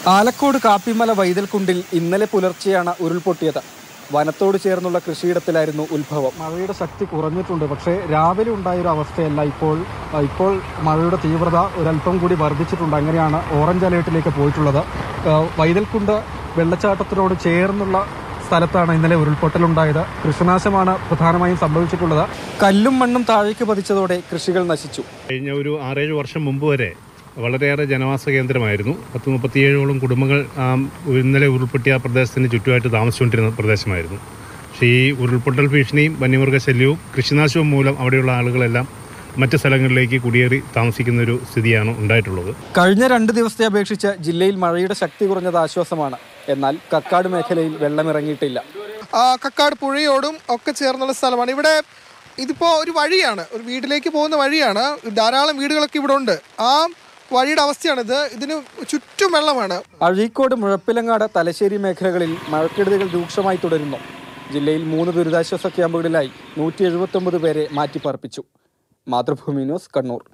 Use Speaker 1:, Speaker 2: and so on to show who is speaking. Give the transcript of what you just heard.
Speaker 1: ആലക്കോട് കാപ്പിമല വൈതൽക്കുണ്ടിൽ ഇന്നലെ പുലർച്ചെയാണ് ഉരുൾപൊട്ടിയത് വനത്തോട് ചേർന്നുള്ള കൃഷിയിടത്തിലായിരുന്നു ഉത്ഭവം മഴയുടെ ശക്തി കുറഞ്ഞിട്ടുണ്ട് പക്ഷേ രാവിലെ ഉണ്ടായൊരു അവസ്ഥയല്ല ഇപ്പോൾ ആ, ഇപ്പോൾ മഴയുടെ തീവ്രത ഒരല്പം കൂടി വർദ്ധിച്ചിട്ടുണ്ട് അങ്ങനെയാണ് ഓറഞ്ച് അലേർട്ടിലേക്ക് പോയിട്ടുള്ളത് ആ, വൈതൽക്കുണ്ട് വെള്ളച്ചാട്ടത്തിനോട് ചേർന്നുള്ള സ്ഥലത്താണ് ഇന്നലെ ഉരുൾപൊട്ടലുണ്ടായത് കൃഷിനാശമാണ് പ്രധാനമായും സംഭവിച്ചിട്ടുള്ളത് കല്ലും മണ്ണും താഴേക്ക് പതിച്ചതോടെ കൃഷികൾ നശിച്ചു
Speaker 2: കഴിഞ്ഞ ഒരു ആറേഴ് വർഷം മുമ്പ് വരെ വളരെയേറെ ജനവാസ കേന്ദ്രമായിരുന്നു പത്ത് മുപ്പത്തിയേഴോളം കുടുംബങ്ങൾ ആ ഇന്നലെ ഉരുൾപൊട്ടിയ പ്രദേശത്തിന് ചുറ്റുമായിട്ട് താമസിച്ചുകൊണ്ടിരുന്ന പ്രദേശമായിരുന്നു പക്ഷേ ഈ ഉരുൾപൊട്ടൽ ഭീഷണിയും വന്യമൃഗശല്യവും കൃഷിനാശവും മൂലം അവിടെയുള്ള ആളുകളെല്ലാം മറ്റ് സ്ഥലങ്ങളിലേക്ക് കുടിയേറി താമസിക്കുന്ന ഒരു സ്ഥിതിയാണ് ഉണ്ടായിട്ടുള്ളത്
Speaker 1: കഴിഞ്ഞ രണ്ട് ദിവസത്തെ അപേക്ഷിച്ച് ജില്ലയിൽ മഴയുടെ ശക്തി കുറഞ്ഞത് ആശ്വാസമാണ് എന്നാൽ കക്കാട് മേഖലയിൽ വെള്ളമിറങ്ങിയിട്ടില്ല
Speaker 3: ആ, കക്കാട് പുഴയോടും ഒക്കെ ചേർന്നുള്ള സ്ഥലമാണ് ഇവിടെ ഇതിപ്പോൾ ഒരു വഴിയാണ് ഒരു വീട്ടിലേക്ക് പോകുന്ന വഴിയാണ് ധാരാളം വീടുകളൊക്കെ ഇവിടെ ഉണ്ട് ആ വഴിയുടെ അവസ്ഥയാണിത് ഇതിന് ചുറ്റും വെള്ളമാണ്
Speaker 1: അഴീക്കോട് മുഴപ്പിലങ്ങാട് തലശ്ശേരി മേഖലകളിൽ മഴക്കെടുതികൾ രൂക്ഷമായി തുടരുന്നു ജില്ലയിൽ മൂന്ന് ദുരിതാശ്വാസ ക്യാമ്പുകളിലായി നൂറ്റി എഴുപത്തൊമ്പത് പേരെ മാറ്റിപ്പാർപ്പിച്ചു മാതൃഭൂമി ന്യൂസ് കണ്ണൂർ